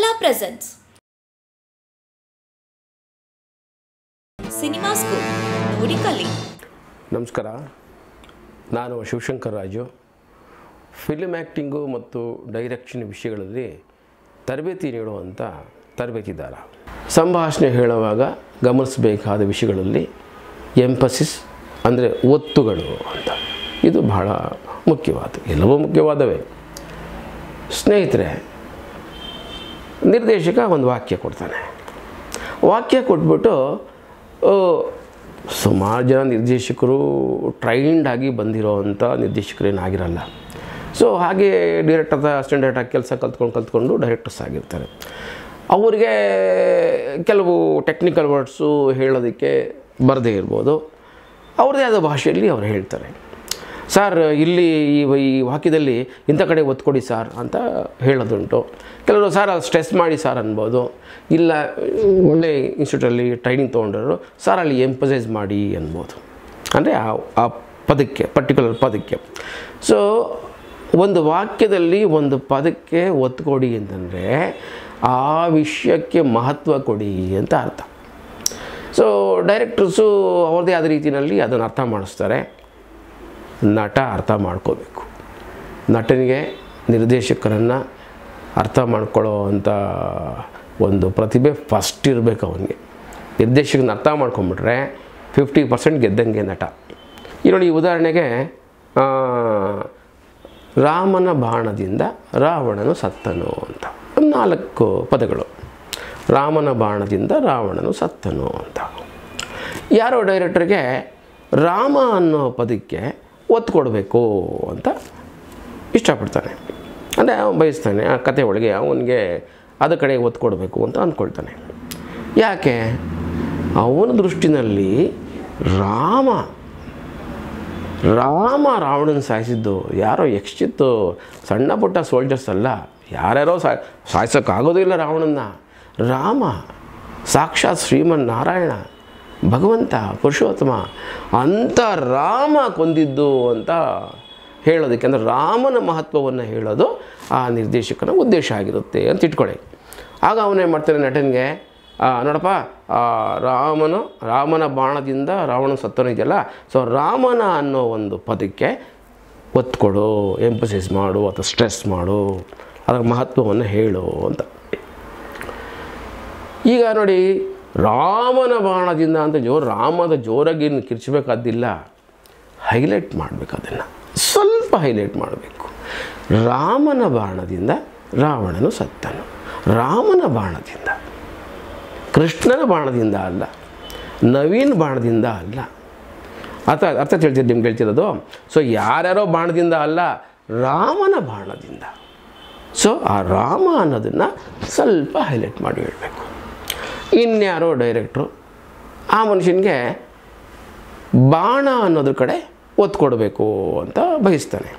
Tada presents cinema school ನೋಡಿ ಕಲಿ ನಮಸ್ಕಾರ ನಾನು ಶಿವಶಂಕರ್ ರಾಜು ಫಿಲ್ಮ್ ಆ್ಯಕ್ಟಿಂಗು ಮತ್ತು ಡೈರೆಕ್ಷನ್ ವಿಷಯಗಳಲ್ಲಿ ತರಬೇತಿ ನೀಡುವಂಥ ತರಬೇತಿದಾರ ಸಂಭಾಷಣೆ ಹೇಳುವಾಗ ಗಮನಿಸಬೇಕಾದ ವಿಷಯಗಳಲ್ಲಿ ಎಂಪಸಿಸ್ ಅಂದರೆ ಒತ್ತುಗಳು ಅಂತ ಇದು ಬಹಳ ಮುಖ್ಯವಾದ ಎಲ್ಲವೂ ಮುಖ್ಯವಾದವೇ ಸ್ನೇಹಿತರೆ ನಿರ್ದೇಶಕ ಒಂದು ವಾಕ್ಯ ಕೊಡ್ತಾನೆ ವಾಕ್ಯ ಕೊಟ್ಬಿಟ್ಟು ಆ, ಸುಮಾರು ಜನ ನಿರ್ದೇಶಕರು ಟ್ರೈನ್ಡ್ ಆಗಿ ಬಂದಿರೋವಂಥ ನಿರ್ದೇಶಕರೇನಾಗಿರಲ್ಲ ಸೊ ಹಾಗೆ ಡೈರೆಕ್ಟರ್ ಅಸಿಸ್ಟೆಂಟ್ ಡೈರೆಕ್ಟರ್ ಕೆಲಸ ಕಲ್ತ್ಕೊಂಡು ಕಲ್ತ್ಕೊಂಡು ಡೈರೆಕ್ಟರ್ಸ್ ಆಗಿರ್ತಾರೆ ಅವರಿಗೆ ಕೆಲವು ಟೆಕ್ನಿಕಲ್ ವರ್ಡ್ಸು ಹೇಳೋದಕ್ಕೆ ಬರದೇ ಇರ್ಬೋದು ಅವ್ರದ್ದೇ ಆದ ಭಾಷೆಯಲ್ಲಿ ಅವ್ರು ಹೇಳ್ತಾರೆ ಸರ್ ಇಲ್ಲಿ ಈ ಈ ವಾಕ್ಯದಲ್ಲಿ ಇಂಥ ಕಡೆ ಒತ್ತು ಕೊಡಿ ಸರ್ ಅಂತ ಹೇಳೋದುಂಟು ಕೆಲವರು ಸರ್ ಅದು ಸ್ಟ್ರೆಸ್ ಮಾಡಿ ಸರ್ ಅನ್ಬೋದು ಇಲ್ಲ ಒಳ್ಳೆ ಇನ್ಸ್ಟಿಟ್ಯೂಟಲ್ಲಿ ಟ್ರೈನಿಂಗ್ ತೊಗೊಂಡವರು ಸರ್ ಅಲ್ಲಿ ಎಂಪಸೈಸ್ ಮಾಡಿ ಅನ್ಬೋದು ಅಂದರೆ ಆ ಆ ಪದಕ್ಕೆ ಪರ್ಟಿಕ್ಯುಲರ್ ಪದಕ್ಕೆ ಸೊ ಒಂದು ವಾಕ್ಯದಲ್ಲಿ ಒಂದು ಪದಕ್ಕೆ ಒತ್ತು ಕೊಡಿ ಅಂತಂದರೆ ಆ ವಿಷಯಕ್ಕೆ ಮಹತ್ವ ಕೊಡಿ ಅಂತ ಅರ್ಥ ಸೊ ಡೈರೆಕ್ಟರ್ಸು ಅವ್ರದ್ದೇ ಆದ ರೀತಿಯಲ್ಲಿ ಅದನ್ನು ಅರ್ಥ ಮಾಡಿಸ್ತಾರೆ ನಟ ಅರ್ಥ ಮಾಡ್ಕೋಬೇಕು ನಟನಿಗೆ ನಿರ್ದೇಶಕರನ್ನು ಅರ್ಥ ಮಾಡ್ಕೊಳ್ಳೋ ಅಂಥ ಒಂದು ಪ್ರತಿಭೆ ಫಸ್ಟ್ ಇರಬೇಕು ಅವನಿಗೆ ನಿರ್ದೇಶಕನ ಅರ್ಥ ಮಾಡ್ಕೊಂಬಿಟ್ರೆ ಫಿಫ್ಟಿ ಪರ್ಸೆಂಟ್ ಗೆದ್ದಂಗೆ ನಟ ಈ ನೋಡಿ ಈ ಉದಾಹರಣೆಗೆ ಆ, ರಾಮನ ಬಾಣದಿಂದ ರಾವಣನು ಸತ್ತನು ಅಂತ ನಾಲ್ಕು ಪದಗಳು ರಾಮನ ಬಾಣದಿಂದ ರಾವಣನು ಸತ್ತನು ಅಂತ ಯಾರೋ ಡೈರೆಕ್ಟರ್ಗೆ ರಾಮ ಅನ್ನೋ ಪದಕ್ಕೆ ಒತ್ತು ಕೊಡಬೇಕು ಅಂತ ಇಷ್ಟಪಡ್ತಾನೆ ಅಂದರೆ ಅವನು ಬಯಸ್ತಾನೆ ಆ ಕತೆ ಒಳಗೆ ಅವನಿಗೆ ಅದ ಕಡೆ ಒತ್ತು ಕೊಡಬೇಕು ಅಂತ ಅಂದ್ಕೊಳ್ತಾನೆ ಯಾಕೆ ಅವನ ದೃಷ್ಟಿನಲ್ಲಿ ರಾಮ ರಾಮ ರಾವಣನ ಸಾಯಿಸಿದ್ದು ಯಾರೋ ಯಕ್ಷಿತ್ತು ಸಣ್ಣ ಪುಟ್ಟ ಸೋಲ್ಜರ್ಸ್ ಅಲ್ಲ ಯಾರ್ಯಾರೋ ಸಾ ಸಾಯಿಸೋಕ್ಕಾಗೋದೇ ಇಲ್ಲ ರಾವಣನ್ನ ರಾಮ ಸಾಕ್ಷಾತ್ ಶ್ರೀಮನ್ ನಾರಾಯಣ ಭಗವಂತ ಪುರುಷೋತ್ತಮ ಅಂಥ ರಾಮ ಕೊಂದಿದ್ದು ಅಂತ ಹೇಳೋದಕ್ಕೆ ಅಂದರೆ ರಾಮನ ಮಹತ್ವವನ್ನು ಹೇಳೋದು ಆ ನಿರ್ದೇಶಕನ ಉದ್ದೇಶ ಆಗಿರುತ್ತೆ ಅಂತ ಇಟ್ಕೊಳ್ಳಿ ಆಗ ಅವನೇನು ಮಾಡ್ತಾನೆ ನಟನಿಗೆ ಆ, ನೋಡಪ್ಪ ಆ, ರಾಮನು ರಾಮನ ಬಾಣದಿಂದ ರಾವಣ ಸತ್ತನು ಇದೆಯಲ್ಲ ಸೊ ರಾಮನ ಅನ್ನೋ ಒಂದು ಪದಕ್ಕೆ ಒತ್ತು ಕೊಡು ಎಂಪಸೈಸ್ ಮಾಡು ಅಥವಾ ಸ್ಟ್ರೆಸ್ ಮಾಡು ಅದರ ಮಹತ್ವವನ್ನು ಹೇಳು ಅಂತ ಈಗ ನೋಡಿ ರಾಮನ ಬಾಣದಿಂದ ಅಂತ ಜೋರು ರಾಮದ ಜೋರಾಗಿ ಇನ್ನು ಕಿರ್ಚಬೇಕಾದಿಲ್ಲ ಹೈಲೈಟ್ ಮಾಡಬೇಕು ಅದನ್ನು ಸ್ವಲ್ಪ ಹೈಲೈಟ್ ಮಾಡಬೇಕು ರಾಮನ ಬಾಣದಿಂದ ರಾವಣನು ಸತ್ತನು ರಾಮನ ಬಾಣದಿಂದ ಕೃಷ್ಣನ ಬಾಣದಿಂದ ಅಲ್ಲ ನವೀನ್ ಬಾಣದಿಂದ ಅಲ್ಲ ಅರ್ಥ ಅರ್ಥ ತಿಳ್ತೀರಿ ನಿಮ್ಗೆ ಹೇಳ್ತಿರೋದು ಸೊ ಯಾರ್ಯಾರೋ ಬಾಣದಿಂದ ಅಲ್ಲ ರಾಮನ ಬಾಣದಿಂದ ಸೊ ಆ ರಾಮ ಅನ್ನೋದನ್ನು ಸ್ವಲ್ಪ ಹೈಲೈಟ್ ಮಾಡಿ ಹೇಳಬೇಕು ಇನ್ಯಾರೋ ಡೈರೆಕ್ಟ್ರು ಆ ಮನುಷ್ಯನಿಗೆ ಬಾಣ ಅನ್ನೋದ್ರ ಕಡೆ ಒತ್ತು ಕೊಡಬೇಕು ಅಂತ ಬಯಸ್ತಾನೆ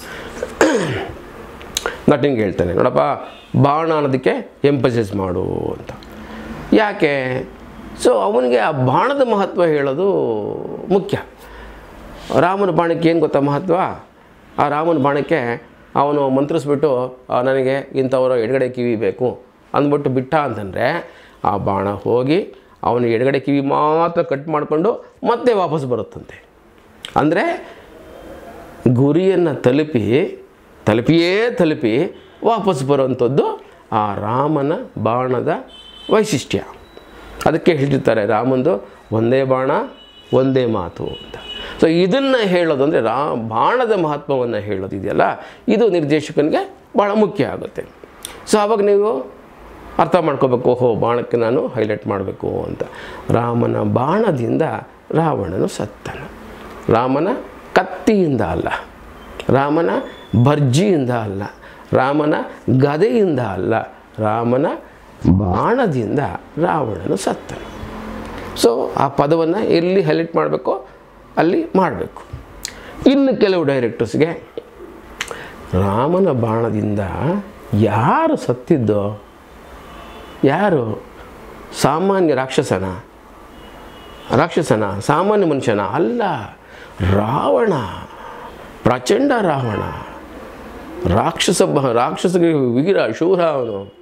ನಟನಿಗೆ ಹೇಳ್ತಾನೆ ನೋಡಪ್ಪ ಬಾಣ ಅನ್ನೋದಕ್ಕೆ ಎಂಪಸೈಸ್ ಮಾಡು ಅಂತ ಯಾಕೆ ಸೊ ಅವನಿಗೆ ಆ ಬಾಣದ ಮಹತ್ವ ಹೇಳೋದು ಮುಖ್ಯ ರಾಮನ ಬಾಣಕ್ಕೆ ಏನು ಗೊತ್ತಾ ಮಹತ್ವ ಆ ರಾಮನ ಬಾಣಕ್ಕೆ ಅವನು ಮಂತ್ರಿಸ್ಬಿಟ್ಟು ಆ, ನನಗೆ ಇಂಥವರ ಎಡಗಡೆ ಕಿವಿ ಬೇಕು ಅಂದ್ಬಿಟ್ಟು ಬಿಟ್ಟ ಅಂತಂದರೆ ಆ ಬಾಣ ಹೋಗಿ ಅವನ ಎಡಗಡೆ ಕಿವಿ ಮಾತ್ರ ಕಟ್ ಮಾಡಿಕೊಂಡು ಮತ್ತೆ ವಾಪಸ್ ಬರುತ್ತಂತೆ ಅಂದರೆ ಗುರಿಯನ್ನು ತಲುಪಿ ತಲುಪಿಯೇ ತಲುಪಿ ವಾಪಸ್ ಬರುವಂಥದ್ದು ಆ ರಾಮನ ಬಾಣದ ವೈಶಿಷ್ಟ್ಯ ಅದಕ್ಕೆ ಹೇಳ್ತಿರ್ತಾರೆ ರಾಮಂದು ಒಂದೇ ಬಾಣ ಒಂದೇ ಮಾತು ಅಂತ ಸೊ ಇದನ್ನು ಹೇಳೋದು ಅಂದರೆ ರಾ ಬಾಣದ ಮಹತ್ವವನ್ನು ಹೇಳೋದಿದೆಯಲ್ಲ ಇದು ನಿರ್ದೇಶಕನಿಗೆ ಭಾಳ ಮುಖ್ಯ ಆಗುತ್ತೆ ಸೊ ಆವಾಗ ನೀವು ಅರ್ಥ ಮಾಡ್ಕೋಬೇಕು ಓಹೋ ಬಾಣಕ್ಕೆ ನಾನು ಹೈಲೈಟ್ ಮಾಡಬೇಕು ಅಂತ ರಾಮನ ಬಾಣದಿಂದ ರಾವಣನು ಸತ್ತನು ರಾಮನ ಕತ್ತಿಯಿಂದ ಅಲ್ಲ ರಾಮನ ಭರ್ಜಿಯಿಂದ ಅಲ್ಲ ರಾಮನ ಗದೆಯಿಂದ ಅಲ್ಲ ರಾಮನ ಬಾಣದಿಂದ ರಾವಣನು ಸತ್ತನು ಸೊ ಆ ಪದವನ್ನು ಎಲ್ಲಿ ಹೈಲೈಟ್ ಮಾಡಬೇಕೋ ಅಲ್ಲಿ ಮಾಡಬೇಕು ಇನ್ನು ಕೆಲವು ಡೈರೆಕ್ಟರ್ಸ್ಗೆ ರಾಮನ ಬಾಣದಿಂದ ಯಾರು ಸತ್ತಿದ್ದೋ ಯಾರು ಸಾಮಾನ್ಯ ರಾಕ್ಷಸನ ರಾಕ್ಷಸನ ಸಾಮಾನ್ಯ ಮನುಷ್ಯನ ಅಲ್ಲ ರಾವಣ ಪ್ರಚಂಡ ರಾವಣ ರಾಕ್ಷಸ ಬ ರಾಕ್ಷಸಗೆ ವೀರ ಶೂರ ಅವನು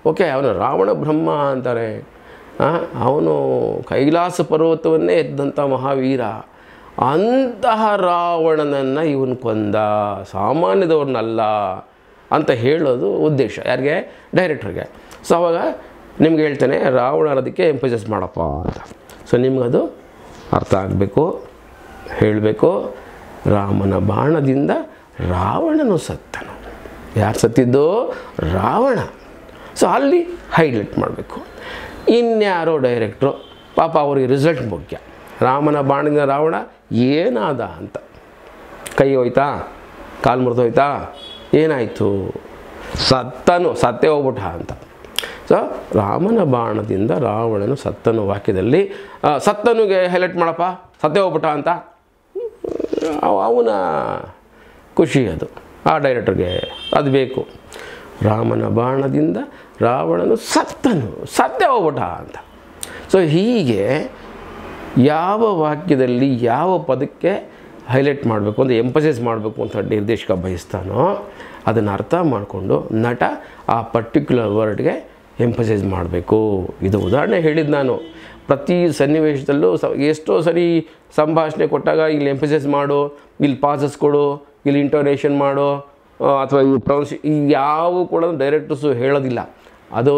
ಓಕೆ ಅವನು ರಾವಣ ಬ್ರಹ್ಮ ಅಂತಾರೆ ಆ, ಅವನು ಕೈಲಾಸ ಪರ್ವತವನ್ನೇ ಎದ್ದಂಥ ಮಹಾವೀರ ಅಂತಹ ರಾವಣನನ್ನು ಇವನು ಕೊಂದ ಸಾಮಾನ್ಯದವ್ರನ್ನಲ್ಲ ಅಂತ ಹೇಳೋದು ಉದ್ದೇಶ ಯಾರಿಗೆ ಡೈರೆಕ್ಟ್ರಿಗೆ ಸೊ ಅವಾಗ ನಿಮ್ಗೆ ಹೇಳ್ತೇನೆ ರಾವಣ ಅನ್ನೋದಕ್ಕೆ ಎಂಫಸೈಸ್ ಮಾಡಪ್ಪ ಅಂತ ಸೊ ನಿಮಗದು ಅರ್ಥ ಆಗಬೇಕು ಹೇಳಬೇಕು ರಾಮನ ಬಾಣದಿಂದ ರಾವಣನು ಸತ್ತನು ಯಾರು ಸತ್ತಿದ್ದು ರಾವಣ ಸೊ ಅಲ್ಲಿ ಹೈಲೈಟ್ ಮಾಡಬೇಕು ಇನ್ಯಾರೋ ಡೈರೆಕ್ಟ್ರು ಪಾಪ ಅವ್ರಿಗೆ ರಿಸಲ್ಟ್ ಮುಖ್ಯ ರಾಮನ ಬಾಣದಿಂದ ರಾವಣ ಏನಾದ ಅಂತ ಕೈ ಹೋಯ್ತಾ ಕಾಲು ಮುರಿದೋಯ್ತಾ ಏನಾಯಿತು ಸತ್ತನು ಸತ್ತೇ ಹೋಗ್ಬಿಟ್ಟ ಅಂತ ಸೊ ರಾಮನ ಬಾಣದಿಂದ ರಾವಣನು ಸತ್ತನು ವಾಕ್ಯದಲ್ಲಿ ಆ, ಸತ್ತನುಗೆ ಹೈಲೈಟ್ ಮಾಡಪ್ಪ ಸತ್ತೇ ಹೋಗ್ಬಿಟ್ಟ ಅಂತ ಅವ- ಅವನ ಖುಷಿ ಅದು ಆ ಡೈರೆಕ್ಟರ್ಗೆ ಅದು ಬೇಕು ರಾಮನ ಬಾಣದಿಂದ ರಾವಣನು ಸತ್ತನು ಸತ್ತೇ ಹೋಗ್ಬಿಟ್ಟ ಅಂತ ಸೊ ಹೀಗೆ ಯಾವ ವಾಕ್ಯದಲ್ಲಿ ಯಾವ ಪದಕ್ಕೆ ಹೈಲೈಟ್ ಮಾಡಬೇಕು ಅಂದರೆ ಎಂಪಸೈಸ್ ಮಾಡಬೇಕು ಅಂತ ನಿರ್ದೇಶಕ ಬಯಸ್ತಾನೋ ಅದನ್ನು ಅರ್ಥ ಮಾಡಿಕೊಂಡು ನಟ ಆ ಪರ್ಟಿಕ್ಯುಲರ್ ವರ್ಡ್ಗೆ ಎಂಪಸೈಸ್ ಮಾಡಬೇಕು ಇದು ಉದಾಹರಣೆ ಹೇಳಿದ್ದು ನಾನು ಪ್ರತಿ ಸನ್ನಿವೇಶದಲ್ಲೂ ಸ ಎಷ್ಟೋ ಸರಿ ಸಂಭಾಷಣೆ ಕೊಟ್ಟಾಗ ಇಲ್ಲಿ ಎಂಪಸೈಸ್ ಮಾಡು ಇಲ್ಲಿ ಪಾಸಸ್ ಕೊಡು ಇಲ್ಲಿ ಇಂಟೋನೇಷನ್ ಮಾಡು ಅಥವಾ ಈ ಪ್ರೊನೌನ್ಸಿ ಈ ಯಾವ ಕೂಡ ಡೈರೆಕ್ಟರ್ಸು ಹೇಳೋದಿಲ್ಲ ಅದು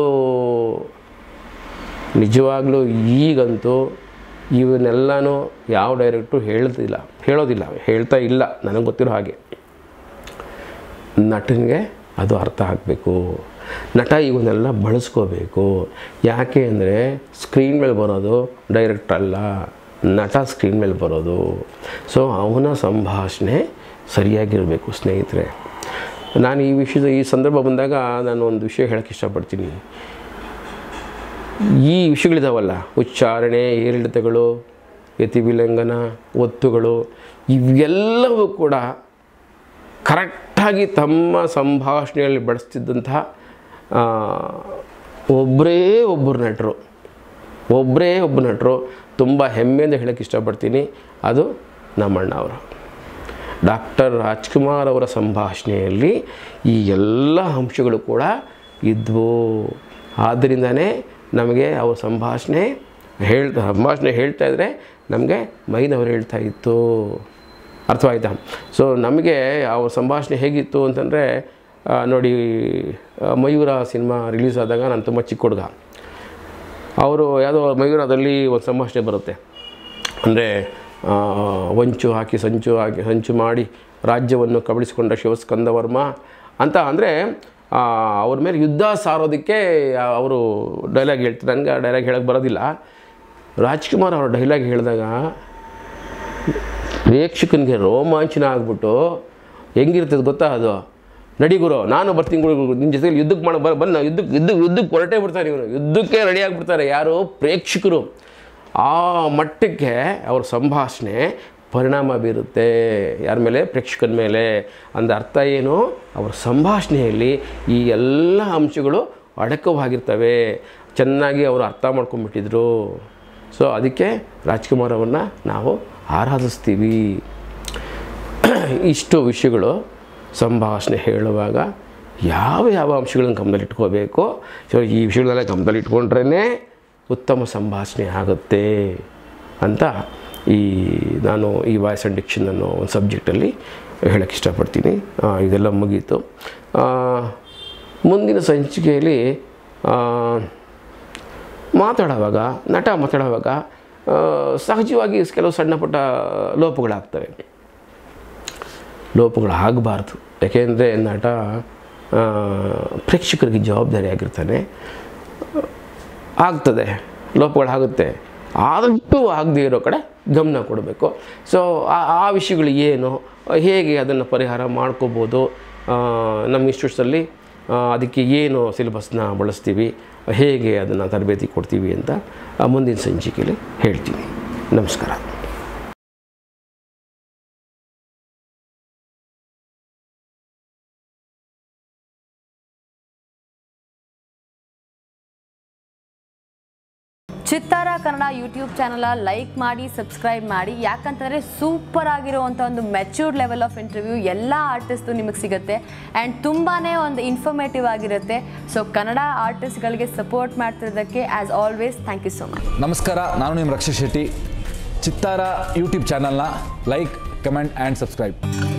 ನಿಜವಾಗ್ಲೂ ಈಗಂತೂ ಇವನ್ನೆಲ್ಲನೂ ಯಾವ ಡೈರೆಕ್ಟ್ರು ಹೇಳ್ತಿಲ್ಲ ಹೇಳೋದಿಲ್ಲ ಹೇಳ್ತಾ ಇಲ್ಲ ನನಗೆ ಗೊತ್ತಿರೋ ಹಾಗೆ ನಟನಿಗೆ ಅದು ಅರ್ಥ ಆಗಬೇಕು ನಟ ಇವನ್ನೆಲ್ಲ ಬಳಸ್ಕೋಬೇಕು ಯಾಕೆ ಅಂದರೆ ಸ್ಕ್ರೀನ್ ಮೇಲೆ ಬರೋದು ಡೈರೆಕ್ಟ್ ಅಲ್ಲ ನಟ ಸ್ಕ್ರೀನ್ ಮೇಲೆ ಬರೋದು ಸೊ ಅವನ ಸಂಭಾಷಣೆ ಸರಿಯಾಗಿರಬೇಕು ಸ್ನೇಹಿತರೆ ನಾನು ಈ ವಿಷಯದ ಈ ಸಂದರ್ಭ ಬಂದಾಗ ನಾನು ಒಂದು ವಿಷಯ ಹೇಳೋಕ್ಕೆ ಇಷ್ಟಪಡ್ತೀನಿ ಈ ವಿಷಯಗಳಿದಾವಲ್ಲ ಉಚ್ಚಾರಣೆ ಏರಿಳಿತಗಳು ಯತಿವಿಲಂಘನ ಒತ್ತುಗಳು ಇವೆಲ್ಲವೂ ಕೂಡ ಕರೆಕ್ಟಾಗಿ ತಮ್ಮ ಸಂಭಾಷಣೆಯಲ್ಲಿ ಬಳಸ್ತಿದ್ದಂತಹ ಆ, ಒಬ್ಬರೇ ಒಬ್ಬರು ನಟರು ಒಬ್ಬರೇ ಒಬ್ಬ ನಟರು ತುಂಬ ಹೆಮ್ಮೆಯಿಂದ ಹೇಳೋಕ್ಕೆ ಇಷ್ಟಪಡ್ತೀನಿ ಅದು ನಮ್ಮಣ್ಣ ಅವರು ಡಾಕ್ಟರ್ ರಾಜ್ಕುಮಾರ್ ಅವರ ಸಂಭಾಷಣೆಯಲ್ಲಿ ಈ ಎಲ್ಲ ಅಂಶಗಳು ಕೂಡ ಇದ್ವು ಆದ್ದರಿಂದನೇ ನಮಗೆ ಅವ್ರ ಸಂಭಾಷಣೆ ಹೇಳ್ತಾ ಸಂಭಾಷಣೆ ಹೇಳ್ತಾ ಇದ್ದರೆ ನಮಗೆ ಮೈನವರು ಹೇಳ್ತಾ ಇತ್ತು ಅರ್ಥವಾಯ್ತಾ ಸೊ ನಮಗೆ ಅವ್ರ ಸಂಭಾಷಣೆ ಹೇಗಿತ್ತು ಅಂತಂದರೆ ಆ, ನೋಡಿ ಆ, ಮಯೂರ ಸಿನಿಮಾ ರಿಲೀಸ್ ಆದಾಗ ನಾನು ತುಂಬ ಚಿಕ್ಕ ಹುಡುಗ ಅವರು ಯಾವುದೋ ಮಯೂರದಲ್ಲಿ ಒಂದು ಸಂಭಾಷಣೆ ಬರುತ್ತೆ ಅಂದರೆ ವಂಚು ಹಾಕಿ ಸಂಚು ಹಾಕಿ ಸಂಚು ಮಾಡಿ ರಾಜ್ಯವನ್ನು ಕಬಳಿಸಿಕೊಂಡ ಶಿವಸ್ಕಂದವರ್ಮ ಅಂತ ಅಂದರೆ ಅವ್ರ ಮೇಲೆ ಯುದ್ಧ ಸಾರೋದಕ್ಕೆ ಅವರು ಡೈಲಾಗ್ ಹೇಳ್ತಾರೆ ನನಗೆ ಆ ಡೈಲಾಗ್ ಹೇಳೋಕ್ಕೆ ಬರೋದಿಲ್ಲ ರಾಜ್ಕುಮಾರ್ ಅವ್ರ ಡೈಲಾಗ್ ಹೇಳಿದಾಗ ಪ್ರೇಕ್ಷಕನಿಗೆ ರೋಮಾಂಚನ ಆಗ್ಬಿಟ್ಟು ಹೆಂಗಿರ್ತದೆ ಗೊತ್ತಾ ಅದು ನಡಿ ಗುರು ನಾನು ಬರ್ತೀನಿ ಗುರು ನಿನ್ನ ಜೊತೆಲಿ ಯುದ್ಧಕ್ಕೆ ಮಾಡೋ ಬರ ಬನ್ನ ಯುದ್ಧಕ್ಕೆ ಯುದ್ಧ ಯುದ್ಧಕ್ಕೆ ಹೊರಟೇ ಬಿಡ್ತಾರೆ ಇವನು ಯುದ್ಧಕ್ಕೆ ರೆಡಿ ಆಗಿಬಿಡ್ತಾರೆ ಯಾರು ಪ್ರೇಕ್ಷಕರು ಆ ಮಟ್ಟಕ್ಕೆ ಅವ್ರ ಸಂಭಾಷಣೆ ಪರಿಣಾಮ ಬೀರುತ್ತೆ ಯಾರ ಮೇಲೆ ಪ್ರೇಕ್ಷಕನ ಮೇಲೆ ಅಂದ ಅರ್ಥ ಏನು ಅವ್ರ ಸಂಭಾಷಣೆಯಲ್ಲಿ ಈ ಎಲ್ಲ ಅಂಶಗಳು ಅಡಕವಾಗಿರ್ತವೆ ಚೆನ್ನಾಗಿ ಅವರು ಅರ್ಥ ಮಾಡ್ಕೊಂಡ್ಬಿಟ್ಟಿದ್ರು ಸೊ ಅದಕ್ಕೆ ರಾಜ್ಕುಮಾರ್ ಅವ್ರನ್ನ ನಾವು ಆರಾಧಿಸ್ತೀವಿ ಇಷ್ಟು ವಿಷಯಗಳು ಸಂಭಾಷಣೆ ಹೇಳುವಾಗ ಯಾವ ಯಾವ ಅಂಶಗಳನ್ನು ಗಮನದಲ್ಲಿಟ್ಕೋಬೇಕು ಸೊ ಈ ವಿಷಯಗಳೆಲ್ಲ ಗಮನದಲ್ಲಿಟ್ಕೊಂಡ್ರೇ ಉತ್ತಮ ಸಂಭಾಷಣೆ ಆಗುತ್ತೆ ಅಂತ ಈ ನಾನು ಈ ವಾಯ್ಸ್ ಆ್ಯಂಡ್ ಡಿಕ್ಷನ್ ಅನ್ನೋ ಒಂದು ಸಬ್ಜೆಕ್ಟಲ್ಲಿ ಹೇಳೋಕ್ಕೆ ಇಷ್ಟಪಡ್ತೀನಿ ಆ, ಇದೆಲ್ಲ ಮುಗೀತು ಆ, ಮುಂದಿನ ಸಂಚಿಕೆಯಲ್ಲಿ ಆ, ಮಾತಾಡುವಾಗ ನಟ ಮಾತಾಡುವಾಗ ಆ, ಸಹಜವಾಗಿ ಕೆಲವು ಸಣ್ಣ ಪುಟ್ಟ ಲೋಪಗಳಾಗ್ತವೆ ಲೋಪಗಳು ಆಗಬಾರ್ದು ಯಾಕೆಂದರೆ ನಟ ಆ, ಪ್ರೇಕ್ಷಕರಿಗೆ ಜವಾಬ್ದಾರಿ ಆಗಿರ್ತಾನೆ ಆಗ್ತದೆ ಲೋಪಗಳಾಗುತ್ತೆ ಆದಷ್ಟು ಆಗದೇ ಇರೋ ಕಡೆ ಗಮನ ಕೊಡಬೇಕು ಸೊ ಆ ಆ ವಿಷಯಗಳು ಏನು ಹೇಗೆ ಅದನ್ನು ಪರಿಹಾರ ಮಾಡ್ಕೋಬೋದು ಆ, ನಮ್ಮ ಇನ್ಸ್ಟಿಟ್ಯೂಟ್ಸಲ್ಲಿ ಆ, ಅದಕ್ಕೆ ಏನು ಸಿಲೆಬಸ್ನ ಬಳಸ್ತೀವಿ ಹೇಗೆ ಅದನ್ನು ತರಬೇತಿ ಕೊಡ್ತೀವಿ ಅಂತ ಆ, ಮುಂದಿನ ಸಂಚಿಕೆಯಲ್ಲಿ ಹೇಳ್ತೀನಿ ನಮಸ್ಕಾರ Chittara Kannada YouTube channel like ಮಾಡಿ ಸಬ್ಸ್ಕ್ರೈಬ್ ಮಾಡಿ ಯಾಕಂತಂದರೆ ಸೂಪರ್ ಆಗಿರುವಂಥ ಒಂದು ಮೆಚ್ಯೂರ್ಡ್ ಲೆವೆಲ್ ಆಫ್ ಇಂಟರ್ವ್ಯೂ ಎಲ್ಲ ಆರ್ಟಿಸ್ಟು ನಿಮಗೆ ಸಿಗುತ್ತೆ ಆ್ಯಂಡ್ ತುಂಬಾ ಒಂದು ಇನ್ಫಾರ್ಮೇಟಿವ್ ಆಗಿರುತ್ತೆ ಸೊ ಕನ್ನಡ ಆರ್ಟಿಸ್ಟ್ಗಳಿಗೆ ಸಪೋರ್ಟ್ ಮಾಡ್ತಿರೋದಕ್ಕೆ as always thank you so much ನಮಸ್ಕಾರ ನಾನು ನಿಮ್ಮ ರಕ್ಷಿತ್ ಶೆಟ್ಟಿ ಚಿತ್ತಾರ ಯೂಟ್ಯೂಬ್ ಚಾನಲ್ನ ಲೈಕ್ ಕಮೆಂಟ್ ಆ್ಯಂಡ್ ಸಬ್ಸ್ಕ್ರೈಬ್